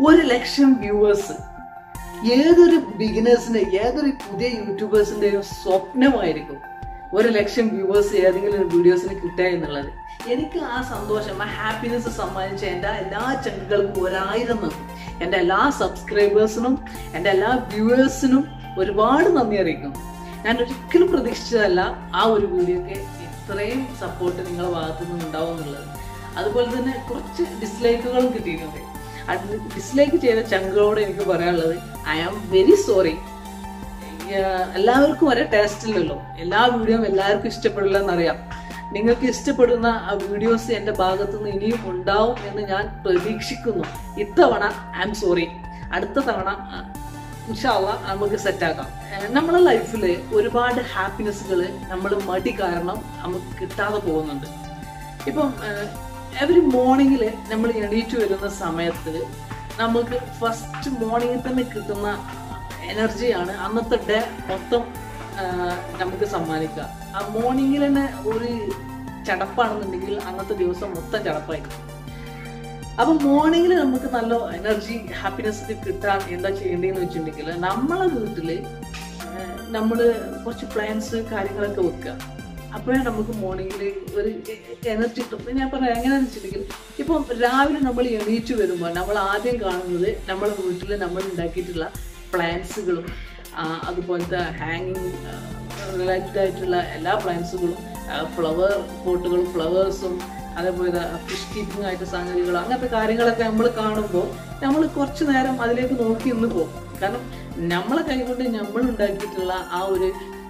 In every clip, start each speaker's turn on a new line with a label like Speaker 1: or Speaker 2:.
Speaker 1: ഒരു ലക്ഷം വ്യൂവേഴ്സ് ഏതൊരു ബിഗിനേഴ്സിന്റെ ഏതൊരു പുതിയ യൂട്യൂബേഴ്സിന്റെയും സ്വപ്നമായിരിക്കും ഒരു ലക്ഷം വ്യൂവേഴ്സ് ഏതെങ്കിലും ഒരു വീഡിയോസിന് കിട്ടുക എന്നുള്ളത് എനിക്ക് ആ സന്തോഷം ആ ഹാപ്പിനെസ് സമ്മാനിച്ച എൻ്റെ എല്ലാ ചങ്കുകൾക്കും ഒരായിരം നന്ദി എൻ്റെ എല്ലാ സബ്സ്ക്രൈബേഴ്സിനും എൻ്റെ എല്ലാ വ്യൂവേഴ്സിനും ഒരുപാട് നന്ദി അറിയിക്കുന്നു ഞാൻ ഒരിക്കലും പ്രതീക്ഷിച്ചതല്ല ആ ഒരു വീഡിയോക്ക് ഇത്രയും സപ്പോർട്ട് നിങ്ങളുടെ ഭാഗത്തു നിന്ന് ഉണ്ടാവും എന്നുള്ളത് അതുപോലെ തന്നെ കുറച്ച് ഡിസ്ലൈക്കുകളും കിട്ടിയിട്ടുണ്ട് അത് ഡിസ്ലൈക്ക് ചെയ്ത ചങ്കുകളോട് എനിക്ക് പറയാനുള്ളത് ഐ ആം വെരി സോറി എല്ലാവർക്കും ഒരേ ടേസ്റ്റ് ഇല്ലല്ലോ എല്ലാ വീഡിയോയും എല്ലാവർക്കും ഇഷ്ടപ്പെടില്ല എന്നറിയാം നിങ്ങൾക്ക് ഇഷ്ടപ്പെടുന്ന വീഡിയോസ് എൻ്റെ ഭാഗത്തു നിന്ന് ഇനിയും ഉണ്ടാവും എന്ന് ഞാൻ പ്രതീക്ഷിക്കുന്നു ഇത്തവണ ഐ എം സോറി അടുത്ത തവണ ഇൻഷാല്ല നമുക്ക് സെറ്റാക്കാം നമ്മളെ ലൈഫിൽ ഒരുപാട് ഹാപ്പിനെസ്സുകൾ നമ്മൾ മടി കാരണം നമുക്ക് കിട്ടാതെ പോകുന്നുണ്ട് ഇപ്പം എവറി മോർണിംഗിൽ നമ്മൾ എണീറ്റ് വരുന്ന സമയത്ത് നമുക്ക് ഫസ്റ്റ് മോർണിംഗിൽ തന്നെ കിട്ടുന്ന എനർജിയാണ് അന്നത്തെ ഡേ മൊത്തം ആ, നമുക്ക് സമ്മാനിക്കുക ആ മോർണിംഗിൽ തന്നെ ഒരു ചടപ്പാണെന്നുണ്ടെങ്കിൽ അന്നത്തെ ദിവസം മൊത്തം ചടപ്പായിരിക്കും അപ്പൊ മോർണിംഗിൽ നമുക്ക് നല്ല എനർജി ഹാപ്പിനെസ് ഒക്കെ കിട്ടാൻ എന്താ ചെയ്യേണ്ടതെന്ന് വെച്ചിട്ടുണ്ടെങ്കിൽ നമ്മളെ വീട്ടില് നമ്മൾ കുറച്ച് പ്ലാൻസ് കാര്യങ്ങളൊക്കെ വെക്കുക അപ്പോഴേ നമുക്ക് മോർണിംഗിൽ ഒരു എനർജി കിട്ടും ഇപ്പൊ ഞാൻ പറയാം എങ്ങനെയാണെന്ന് വെച്ചിട്ടുണ്ടെങ്കിൽ ഇപ്പം രാവിലെ നമ്മൾ എണീറ്റ് വരുമ്പോൾ നമ്മൾ ആദ്യം കാണുന്നത് നമ്മളെ വീട്ടിൽ നമ്മൾ ഉണ്ടാക്കിയിട്ടുള്ള പ്ലാന്റ്സുകളും അതുപോലത്തെ ഹാങ്ങിങ് റിലേറ്റഡ് ആയിട്ടുള്ള എല്ലാ പ്ലാന്റ്സുകളും ഫ്ലവർ പോട്ടുകളും ഫ്ലവേഴ്സും അതേപോലെ ഫിഷ് കീപ്പിംഗ് ആയിട്ട് സംഗതികൾ അങ്ങനത്തെ കാര്യങ്ങളൊക്കെ നമ്മൾ കാണുമ്പോൾ നമ്മൾ കുറച്ച് നേരം അതിലേക്ക് നോക്കി നിന്ന് പോകും കാരണം നമ്മളെ കൈകൊണ്ട് നമ്മൾ ഉണ്ടാക്കിയിട്ടുള്ള ആ ഒരു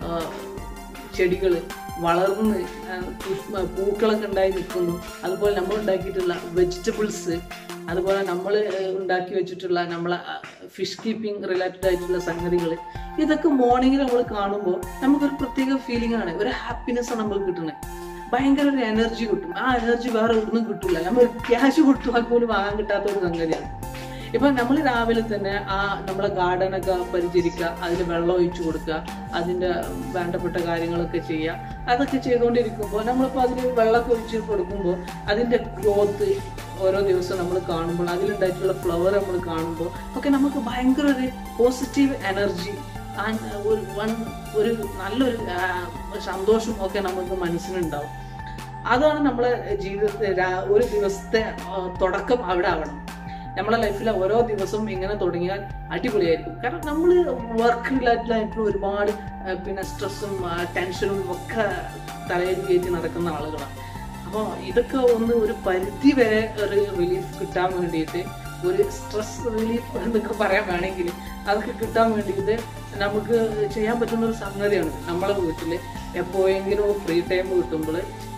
Speaker 1: ചെടികൾ വളർന്ന് ആ, പുഷ്പ പൂക്കളൊക്കെ ഉണ്ടായി നിൽക്കുന്നു അതുപോലെ നമ്മൾ ഉണ്ടാക്കിയിട്ടുള്ള വെജിറ്റബിൾസ് അതുപോലെ നമ്മൾ ഉണ്ടാക്കി വെച്ചിട്ടുള്ള നമ്മളെ ഫിഷ് കീപ്പിംഗ് റിലേറ്റഡ് ആയിട്ടുള്ള സംഗതികൾ ഇതൊക്കെ മോർണിംഗിൽ നമ്മൾ കാണുമ്പോൾ നമുക്കൊരു പ്രത്യേക ഫീലിംഗ് ആണ് ഒരു ഹാപ്പിനെസ് ആണ് നമുക്ക് കിട്ടുന്നത് ഭയങ്കര ഒരു എനർജി കിട്ടും ആ എനർജി വേറെ ഒന്നും കിട്ടില്ല നമ്മൾ ക്യാഷ് കൊടുത്താൽ പോലും വാങ്ങാൻ കിട്ടാത്ത ഒരു സംഗതിയാണ് ഇപ്പൊ നമ്മൾ രാവിലെ തന്നെ ആ നമ്മളെ ഗാർഡനൊക്കെ പരിചരിക്കുക അതിന് വെള്ളം ഒഴിച്ചു കൊടുക്കുക അതിന്റെ വേണ്ടപ്പെട്ട കാര്യങ്ങളൊക്കെ ചെയ്യുക അതൊക്കെ ചെയ്തുകൊണ്ടിരിക്കുമ്പോൾ നമ്മളിപ്പോൾ അതിന് വെള്ളമൊക്കെ ഒഴിച്ച് കൊടുക്കുമ്പോൾ അതിന്റെ ഗ്രോത്ത് ഓരോ ദിവസം നമ്മൾ കാണുമ്പോൾ അതിലുണ്ടായിട്ടുള്ള ഫ്ലവർ നമ്മൾ കാണുമ്പോൾ ഒക്കെ നമുക്ക് ഭയങ്കര ഒരു പോസിറ്റീവ് എനർജി ഒരു വൺ ഒരു നല്ലൊരു ആ, സന്തോഷം ഒക്കെ നമുക്ക് മനസ്സിനുണ്ടാവും അതാണ് നമ്മളെ ജീവിതത്തെ രാ- ഒരു ദിവസത്തെ ആ, തുടക്കം അവിടെ ആവണം നമ്മളെ ലൈഫിലെ ഓരോ ദിവസവും ഇങ്ങനെ തുടങ്ങിയാൽ അടിപൊളിയായിരിക്കും കാരണം നമ്മൾ വർക്ക് റിലേറ്റഡ് ആയിട്ടുള്ള ഒരുപാട് ആ, പിന്നെ സ്ട്രെസ്സും ടെൻഷനും ഒക്കെ തലയിൽ കയറ്റി നടക്കുന്ന ആളുകളാണ് അപ്പോൾ ഇതൊക്കെ ഒന്ന് ഒരു പരിധി വരെ ഒരു റിലീഫ് കിട്ടാൻ വേണ്ടിയിട്ട് ഒരു സ്ട്രെസ് റിലീഫ് എന്നൊക്കെ പറയാൻ വേണമെങ്കിൽ അതൊക്കെ കിട്ടാൻ വേണ്ടിയിട്ട് നമുക്ക് ചെയ്യാൻ പറ്റുന്ന ഒരു സംഗതിയാണ് നമ്മളെ വീട്ടിൽ എപ്പോഴെങ്കിലും ഫ്രീ ടൈം കിട്ടുമ്പോൾ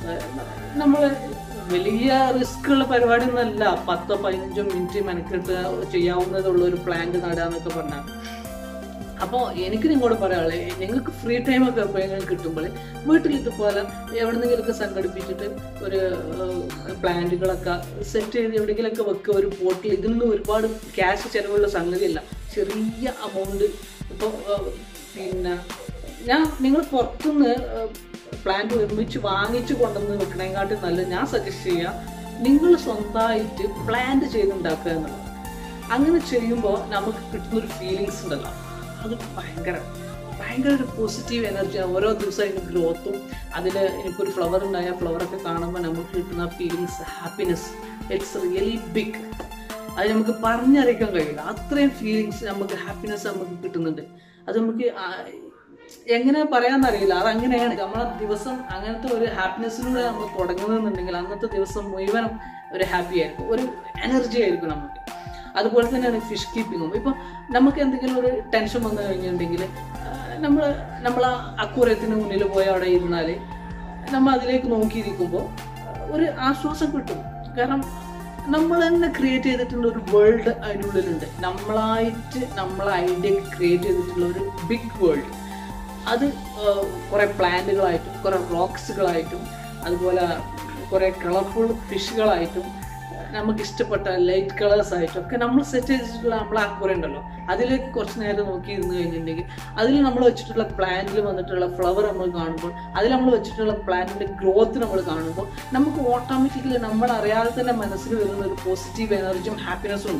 Speaker 1: നമ്മൾ വലിയ റിസ്ക് ഉള്ള പരിപാടി ഒന്നല്ല പത്തോ പതിനഞ്ചോ മിനിറ്റ് മെനക്കെട്ട് ചെയ്യാവുന്നതുള്ള ഒരു പ്ലാന്റ് നടാന്നൊക്കെ പറഞ്ഞാൽ അപ്പോൾ എനിക്ക് നിങ്ങളോട് പറയാനുള്ളത് നിങ്ങൾക്ക് ഫ്രീ ടൈം ഒക്കെ എപ്പോഴെങ്കിലും കിട്ടുമ്പോൾ വീട്ടിൽ ഇതുപോലെ എവിടെന്നെങ്കിലുമൊക്കെ സംഘടിപ്പിച്ചിട്ട് ഒരു പ്ലാന്റുകളൊക്കെ സെറ്റ് ചെയ്ത് എവിടെയെങ്കിലുമൊക്കെ വെക്കുക ഒരു പോട്ടിൽ ഇതിനൊന്നും ഒരുപാട് ക്യാഷ് ചിലവുള്ള സംഗതിയല്ല ചെറിയ എമൗണ്ട് ഇപ്പോൾ പിന്നെ ഞാൻ നിങ്ങൾ പുറത്തുനിന്ന് പ്ലാന്റ് നിർമ്മിച്ച് വാങ്ങിച്ചു കൊണ്ടുവന്ന് വെക്കണേക്കാട്ടും നല്ലത് ഞാൻ സജസ്റ്റ് ചെയ്യാം നിങ്ങൾ സ്വന്തമായിട്ട് പ്ലാന്റ് ചെയ്തുണ്ടാക്കുക എന്നുള്ളത് അങ്ങനെ ചെയ്യുമ്പോൾ നമുക്ക് കിട്ടുന്ന ഒരു ഫീലിങ്സ് ഉണ്ടല്ലോ അത് ഭയങ്കര ഭയങ്കര ഒരു പോസിറ്റീവ് എനർജിയാണ് ഓരോ ദിവസം അതിന് ഗ്രോത്തും അതിൽ എനിക്കൊരു ഫ്ലവർ ഉണ്ടായ ഫ്ലവറൊക്കെ കാണുമ്പോൾ നമുക്ക് കിട്ടുന്ന feelings happiness it's really big അത് നമുക്ക് പറഞ്ഞറിയിക്കാൻ കഴിയില്ല അത്രയും ഫീലിങ്സ് നമുക്ക് ഹാപ്പിനെസ് നമുക്ക് കിട്ടുന്നുണ്ട് അത് നമുക്ക് ആ, എങ്ങനെ പറയാന്നറിയില്ല അത് അങ്ങനെയാണ് നമ്മളെ ദിവസം അങ്ങനത്തെ ഒരു ഹാപ്പിനെസ്സിലൂടെ നമ്മൾ തുടങ്ങുന്നുണ്ടെങ്കിൽ അന്നത്തെ ദിവസം മുഴുവനും ഒരു ഹാപ്പി ആയിരിക്കും ഒരു എനർജി ആയിരിക്കും നമുക്ക് അതുപോലെ തന്നെയാണ് ഫിഷ് കീപ്പിങ്ങും ഇപ്പം നമുക്ക് എന്തെങ്കിലും ഒരു ടെൻഷൻ വന്നു കഴിഞ്ഞിട്ടുണ്ടെങ്കിൽ നമ്മൾ നമ്മൾ ആ അക്കൂരത്തിന് മുന്നിൽ പോയി അവിടെ ഇരുന്നാൽ നമ്മൾ അതിലേക്ക് നോക്കിയിരിക്കുമ്പോൾ ഒരു ആശ്വാസം കിട്ടും കാരണം നമ്മൾ തന്നെ ക്രിയേറ്റ് ചെയ്തിട്ടുള്ള ഒരു വേൾഡ് അതിനുള്ളിലുണ്ട് നമ്മളായിട്ട് നമ്മളെ ഐഡിയ ക്രിയേറ്റ് ചെയ്തിട്ടുള്ള ഒരു ബിഗ് വേൾഡ് അത് കുറേ പ്ലാന്റുകളായിട്ടും കുറേ റോക്സുകളായിട്ടും അതുപോലെ കുറേ കളർഫുൾ ഫിഷുകളായിട്ടും നമുക്ക് ഇഷ്ടപ്പെട്ട ലൈറ്റ് കളേഴ്സ് ആയിട്ടും ഒക്കെ നമ്മൾ സെറ്റ് ചെയ്തിട്ടുള്ള നമ്മളെ അക്വറി ഉണ്ടല്ലോ അതിലേക്ക് കുറച്ച് നേരം നോക്കി ഇരുന്ന് കഴിഞ്ഞിട്ടുണ്ടെങ്കിൽ അതിൽ നമ്മൾ വെച്ചിട്ടുള്ള പ്ലാന്റിൽ വന്നിട്ടുള്ള ഫ്ലവർ നമ്മൾ കാണുമ്പോൾ അതിൽ നമ്മൾ വെച്ചിട്ടുള്ള പ്ലാന്റിന്റെ ഗ്രോത്ത് നമ്മൾ കാണുമ്പോൾ നമുക്ക് ഓട്ടോമാറ്റിക്കലി നമ്മൾ അറിയാതെ തന്നെ മനസ്സിൽ വരുന്ന ഒരു പോസിറ്റീവ് എനർജിയും ഹാപ്പിനെസ്സും ഉണ്ട്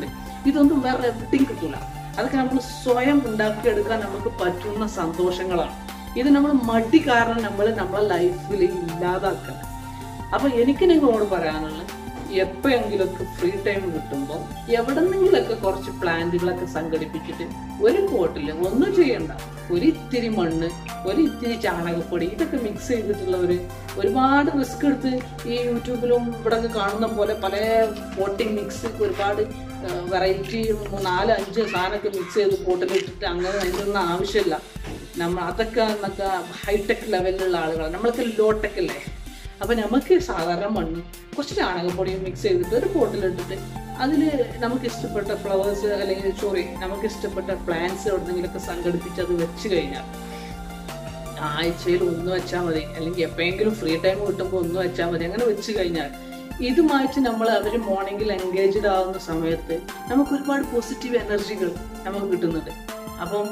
Speaker 1: ഇതൊന്നും വേറെ എവിടെയും കിട്ടൂല അതൊക്കെ നമ്മൾ സ്വയം ഉണ്ടാക്കിയെടുക്കാൻ നമുക്ക് പറ്റുന്ന സന്തോഷങ്ങളാണ് ഇത് നമ്മൾ മടി കാരണം നമ്മൾ നമ്മളെ ലൈഫിൽ ഇല്ലാതാക്കണം അപ്പൊ എനിക്ക് നിങ്ങളോട് പറയാനുള്ളത് എപ്പോഴെങ്കിലൊക്കെ ഫ്രീ ടൈം കിട്ടുമ്പോൾ എവിടെന്നെങ്കിലൊക്കെ കുറച്ച് പ്ലാന്റുകളൊക്കെ സംഘടിപ്പിച്ചിട്ട് ഒരു പോട്ടിൽ ഒന്നും ചെയ്യണ്ട ഒരു ഇത്തിരി മണ്ണ് ഒരു ഇത്തിരി ചാണകപ്പൊടി ഇതൊക്കെ മിക്സ് ചെയ്തിട്ടുള്ള ഒരു ഒരുപാട് റിസ്ക് എടുത്ത് ഈ യൂട്യൂബിലും ഇവിടെ കാണുന്ന പോലെ പല പോട്ടിംഗ് മിക്സ് ഒരുപാട് വെറൈറ്റി നാല് അഞ്ച് സാധനമൊക്കെ മിക്സ് ചെയ്ത് പോട്ടിലിട്ടിട്ട് അങ്ങനെ അതിൻ്റെ ഒന്നും ആവശ്യമില്ല നമ്മൾ അതൊക്കെ എന്നൊക്കെ ഹൈടെക് ലെവലിലുള്ള ആളുകളാണ് നമ്മളൊക്കെ ലോ ടെക് അല്ലേ അപ്പൊ നമുക്ക് സാധാരണ മണ്ണ് കുറച്ച് ചാണകപ്പൊടിയും മിക്സ് ചെയ്തിട്ട് ഒരു പോട്ടിലിട്ടിട്ട് അതിൽ നമുക്ക് ഇഷ്ടപ്പെട്ട ഫ്ലവേഴ്സ് അല്ലെങ്കിൽ സോറി നമുക്ക് ഇഷ്ടപ്പെട്ട പ്ലാന്റ്സ് എവിടെന്നെങ്കിലൊക്കെ സംഘടിപ്പിച്ച് അത് വെച്ച് കഴിഞ്ഞാൽ ആഴ്ചയിൽ ഒന്ന് വെച്ചാൽ മതി അല്ലെങ്കിൽ എപ്പോഴെങ്കിലും ഫ്രീ ടൈം കിട്ടുമ്പോൾ ഒന്ന് വെച്ചാൽ മതി അങ്ങനെ വെച്ച് കഴിഞ്ഞാൽ ഇതുമായിട്ട് നമ്മൾ അവർ മോർണിംഗിൽ എൻഗേജ്ഡ് ആവുന്ന സമയത്ത് നമുക്ക് ഒരുപാട് പോസിറ്റീവ് എനർജികൾ നമുക്ക് കിട്ടുന്നുണ്ട് അപ്പം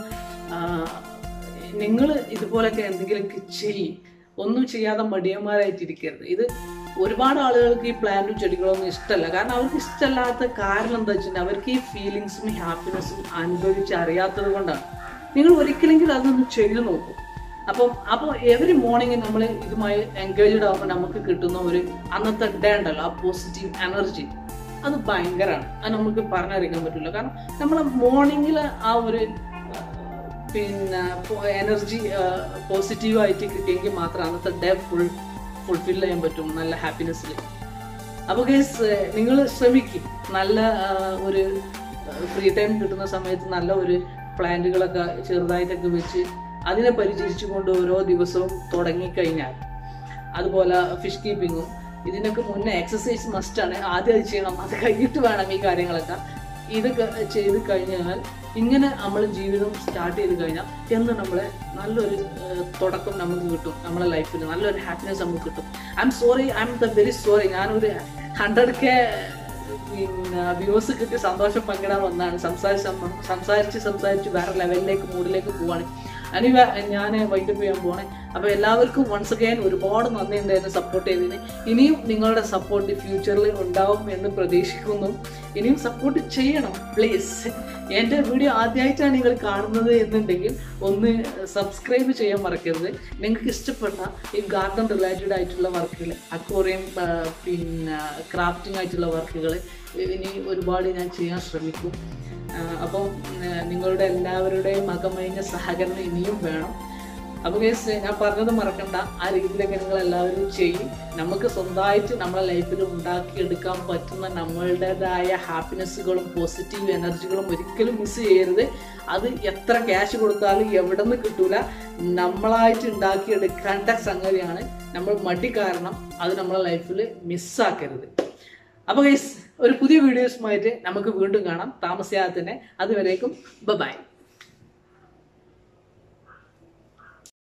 Speaker 1: നിങ്ങൾ ഇതുപോലൊക്കെ എന്തെങ്കിലുമൊക്കെ ചെയ്യും ഒന്നും ചെയ്യാതെ മടിയന്മാരായിട്ടിരിക്കരുത് ഇത് ഒരുപാട് ആളുകൾക്ക് ഈ പ്ലാന്റും ചെടികളൊന്നും ഇഷ്ടമല്ല കാരണം അവർക്ക് ഇഷ്ടമല്ലാത്ത കാരണം എന്താ വെച്ചിട്ടുണ്ടെങ്കിൽ അവർക്ക് ഈ ഫീലിങ്സും ഹാപ്പിനെസ്സും അനുഭവിച്ച് അറിയാത്തത് കൊണ്ടാണ് നിങ്ങൾ ഒരിക്കലെങ്കിലും അതൊന്ന് ചെയ്തു നോക്കൂ അപ്പം അപ്പോൾ എവറി മോർണിംഗ് നമ്മൾ ഇതുമായി എൻഗേജ്ഡ് ആകുമ്പോൾ നമുക്ക് കിട്ടുന്ന ഒരു അന്നത്തെ ഡേ ഉണ്ടല്ലോ ആ പോസിറ്റീവ് എനർജി അത് ഭയങ്കരമാണ് അത് നമുക്ക് പറഞ്ഞറിയിക്കാൻ പറ്റില്ല കാരണം നമ്മളെ മോർണിംഗിൽ ആ ഒരു പിന്നെ എനർജി പോസിറ്റീവായിട്ട് കിട്ടിയെങ്കിൽ മാത്രം അന്നത്തെ ഡേ ഫുൾ ഫുൾഫിൽ ചെയ്യാൻ പറ്റും നല്ല ഹാപ്പിനെസ്സിൽ അപ്പോൾ കേസ് നിങ്ങൾ ശ്രമിക്കും നല്ല ഒരു ഫ്രീ ടൈം കിട്ടുന്ന സമയത്ത് നല്ല ഒരു പ്ലാന്റുകളൊക്കെ ചെറുതായിട്ടൊക്കെ വെച്ച് അതിനെ പരിചരിച്ചു കൊണ്ട് ഓരോ ദിവസവും തുടങ്ങിക്കഴിഞ്ഞാൽ അതുപോലെ ഫിഷ് കീപ്പിങ്ങും ഇതിനൊക്കെ മുന്നേ എക്സസൈസ് മസ്റ്റാണ് ആദ്യം അത് ചെയ്യണം അത് കഴിഞ്ഞിട്ട് വേണം ഈ കാര്യങ്ങളൊക്കെ ഇതൊക്കെ ചെയ്ത് കഴിഞ്ഞാൽ ഇങ്ങനെ നമ്മൾ ജീവിതം സ്റ്റാർട്ട് ചെയ്ത് കഴിഞ്ഞാൽ എന്ന് നമ്മളെ നല്ലൊരു തുടക്കം നമുക്ക് കിട്ടും നമ്മുടെ ലൈഫിൽ നല്ലൊരു ഹാപ്പിനെസ് നമുക്ക് കിട്ടും I'm sorry I'm the very sorry ഞാനൊരു ഹൺഡ്രഡ് കെ പിന്നെ വ്യൂസ് കിട്ടി സന്തോഷം പങ്കിടാൻ വന്നതാണ് സംസാരിച്ച് സംസാരിച്ച് സംസാരിച്ച് വേറെ ലെവലിലേക്ക് മൂഡിലേക്ക് പോവാണ് അനി ഞാൻ വൈകിട്ട് ചെയ്യാൻ പോണേ അപ്പോൾ എല്ലാവർക്കും വൺസ് അഗൈൻ ഒരുപാട് നന്ദി ഉണ്ടായിരുന്നു സപ്പോർട്ട് ചെയ്തതിന് ഇനിയും നിങ്ങളുടെ സപ്പോർട്ട് ഫ്യൂച്ചറിൽ ഉണ്ടാവും എന്ന് പ്രതീക്ഷിക്കുന്നു ഇനിയും സപ്പോർട്ട് ചെയ്യണം പ്ലീസ് എൻ്റെ വീഡിയോ ആദ്യമായിട്ടാണ് നിങ്ങൾ കാണുന്നത് എന്നുണ്ടെങ്കിൽ ഒന്ന് സബ്സ്ക്രൈബ് ചെയ്യാൻ മറക്കരുത് നിങ്ങൾക്ക് ഇഷ്ടപ്പെട്ട ഈ ഗാർഡൻ റിലേറ്റഡ് ആയിട്ടുള്ള വർക്കുകൾ അക്വോറിയം പിന്നെ ക്രാഫ്റ്റിംഗ് ആയിട്ടുള്ള വർക്കുകൾ ഇനി ഒരുപാട് ഞാൻ ചെയ്യാൻ ശ്രമിക്കും അപ്പം നിങ്ങളുടെ എല്ലാവരുടെയും അകമഴിഞ്ഞ സഹകരണം ഇനിയും വേണം അപ്പോൾ കേസ് ഞാൻ പറഞ്ഞത് മറക്കണ്ട ആ രീതിയിലൊക്കെ നിങ്ങൾ എല്ലാവരും ചെയ്യും നമുക്ക് സ്വന്തമായിട്ട് നമ്മളെ ലൈഫിൽ ഉണ്ടാക്കിയെടുക്കാൻ പറ്റുന്ന നമ്മളുടേതായ ഹാപ്പിനെസ്സുകളും പോസിറ്റീവ് എനർജികളും ഒരിക്കലും മിസ് ചെയ്യരുത് അത് എത്ര ക്യാഷ് കൊടുത്താലും എവിടെ നിന്ന് കിട്ടൂല നമ്മളായിട്ട് ഉണ്ടാക്കിയെടുക്കേണ്ട സംഗതിയാണ് നമ്മൾ മടി കാരണം അത് നമ്മളെ ലൈഫിൽ മിസ്സാക്കരുത് അപ്പോൾ ഗൈസ് ഒരു പുതിയ വീഡിയോസുമായിട്ട് നമുക്ക് വീണ്ടും കാണാം താമസിയാതെ തന്നെ അതുവരേക്കും ബൈ